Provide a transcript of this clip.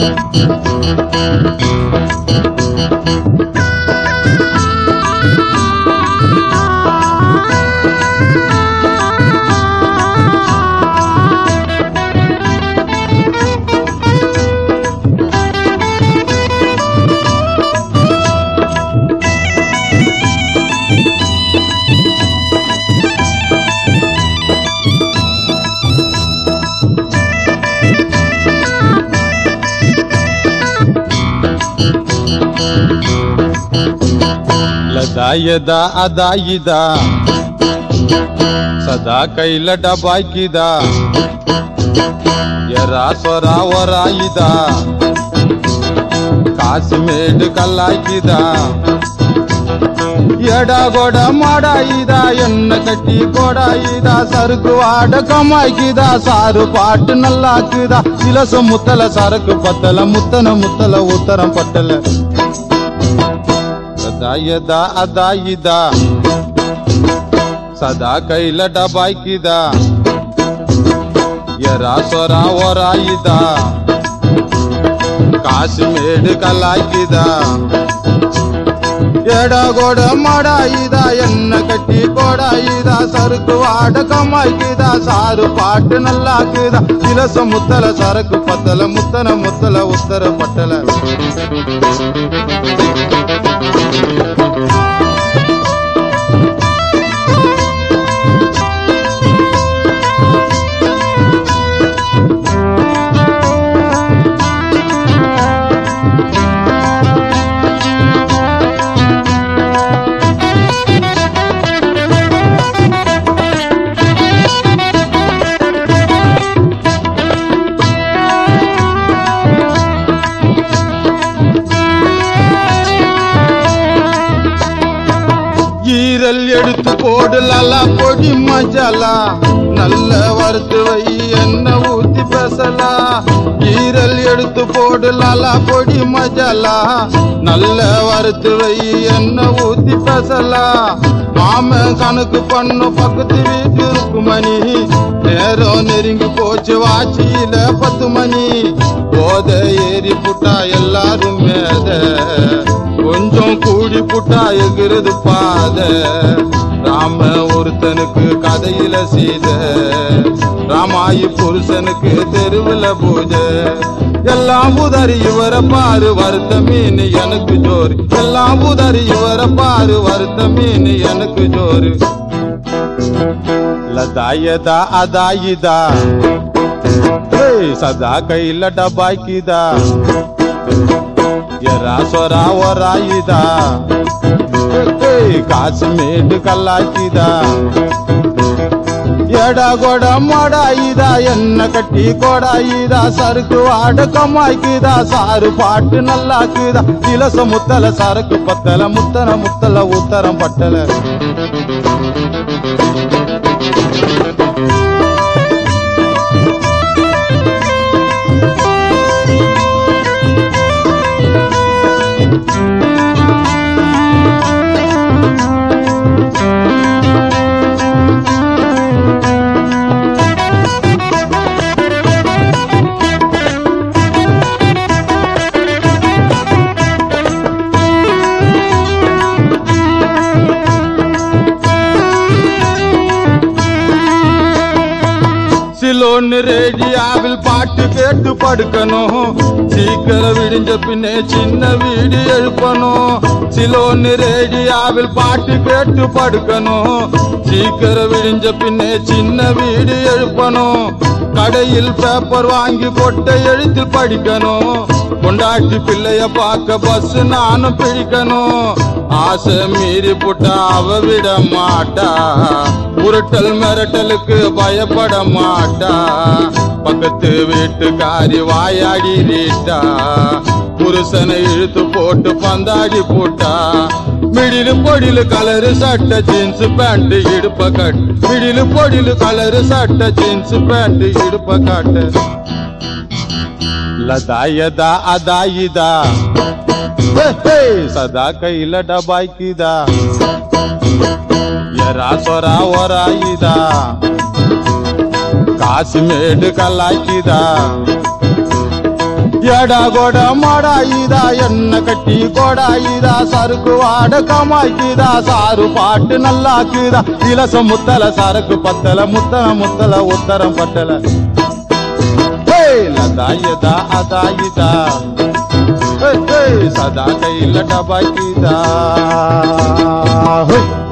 ಲದಾಯದ ಅದಾಯಿದ ಸದಾ ಕೈಲ ಡಬಾಕಿದ ಎರ ಸ್ವರ ವರಾಯಿದ ಕಾಶ್ಮೇಡ್ ಕಲ್ಲಾಕಿದ ಎಡಗೊಡ ಮಾಡಾಯಿದ ಎನ್ನ ಕಟ್ಟಿ ಕೊಡಾಯಿದ ಸరుకు వాడ కమాయికిద సారు పాటు నల్లాకిద ఇలస ముత్తల సరకు పత్తల ముత్తన ముత్తల ఉత్తరం పట్టల ಸದಾಯದ ಅದಾಯಿದ ಸದಾ ಕೈಲ ಡಬಾಯ್ಕಿದ ಎರ ಸ್ವರ ಹೊರಾಯಿದ ಕಾಶ್ಮೇಡ್ ಕಲಾಕಿದ ಎಡಗೊಡ ಮಾಡಾಯಿದ ಎನ್ನ ಕಟ್ಟಿ ಕೊಡಾಯಿದ ಸరుకు వాడ కమాయికిద సారు పాటు నల్లాకిದ ఇలస ముత్తల సరకు పత్తల ముత్తన ముత్తల ఉత్తర పట్టల ஈரல் எடுத்து போடு லலா பொடி மஜாலா நல்ல வறுத்து வை என்ன ஊத்தி பேசலா ஈரல் எடுத்து போடு லலா பொடி மஜாலா நல்ல வறுத்து வை என்ன ஊத்தி பேசலா மாம கணக்கு பண்ணு பக்கத்து வீட்டு இருக்கு மணி நேரம் நெருங்கி போச்சு வாச்சியில பத்து மணி போத ஏறி புட்டா எல்லாரும் மேத கொஞ்சம் கூடி புட்டா எகிறது பாத ராம ஒருத்தனுக்கு கதையில செய்த ராமாயி புருஷனுக்கு தெருவுல பூஜை எல்லாம் உதறி இவர பாரு வருத்த மீன் எனக்கு ஜோறு எல்லாம் உதறி இவர பாரு வருத்த மீன் எனக்கு ஜோறு ಲದಾಯದ ಅದಾಯಿದ ಹೇ, ಸದಾ ಕೈಲ ಡಬಾಕಿದ ಎರ ಸ್ವರ ಹೊರಾಯಿದ ಹೇ, ಕಾಶ್ಮೇಡ್ ಕಲ್ಲಾಕಿದ ಎಡಗೊಡ ಮಾಡಾಯಿದ ಎನ್ನ ಕಟ್ಟಿ ಕೊಡಾಯಿದ ಸరుకు వాడ కమాయికిద సారు పాటు నల్లాకిద ఇలస ముత్తల సరకు పత్తల ముత్తన ముత్తల ఉత్తరం పట్టల சிலோன்னு ரேடியாவில் பாட்டு கேட்டு படுக்கணும் சீக்கிரம் விடிஞ்ச பின்னே சின்ன வீடு எழுப்பணும் சிலோன்னு ரேடியாவில் பாட்டு கேட்டு படுக்கணும் சீக்கிரம் விடிஞ்ச பின்னே சின்ன வீடு எழுப்பணும் கடையில் பேப்பர் வாங்கி கொட்டை எழுத்தில் படிக்கணும் கொண்டாட்டி பிள்ளைய பார்க்க பஸ் நானும் பிடிக்கணும் ஆசை மீறி புட்டா அவ விட மாட்டா உருட்டல் மிரட்டலுக்கு பயப்பட மாட்டா பக்கத்து வீட்டுக்காரி வாயாடி ரீட்டா புருஷனை இழுத்து போட்டு பந்தாடி போட்டா மிடிலு பொடிலு கலரு சட்டை ஜீன்ஸ் பேண்ட் இடுப்ப கட் மிடிலு பொடிலு கலரு சட்டை ஜீன்ஸ் பேண்ட் இடுப்ப காட்டு ಲದಾಯದ ಅದಾಯಿದ ಹೇ, ಹೇ, ಸದಾ ಕೈಲ ಡಬಾಯ್ಕಿದ ಎರ ಸ್ವರ ಹೊರಾಯಿದ ಕಾಶ್ಮೇಡ್ ಕಲ್ಲಾಕಿದ எடா கொட மாடாயுதா என்ன கட்டி கோடாயுதா சறுக்கு வாட கமாய்க்குதா சாரு பாட்டு நல்லாக்குதா இலசம் முத்தல சரக்கு பத்தல முத்தன முத்தல உத்தரம் பட்டல ஹேய், லதாயுதா அதாயுதா ஹேய், ஹேய், சதா கையில டபாய்க்குதா ஹேய்.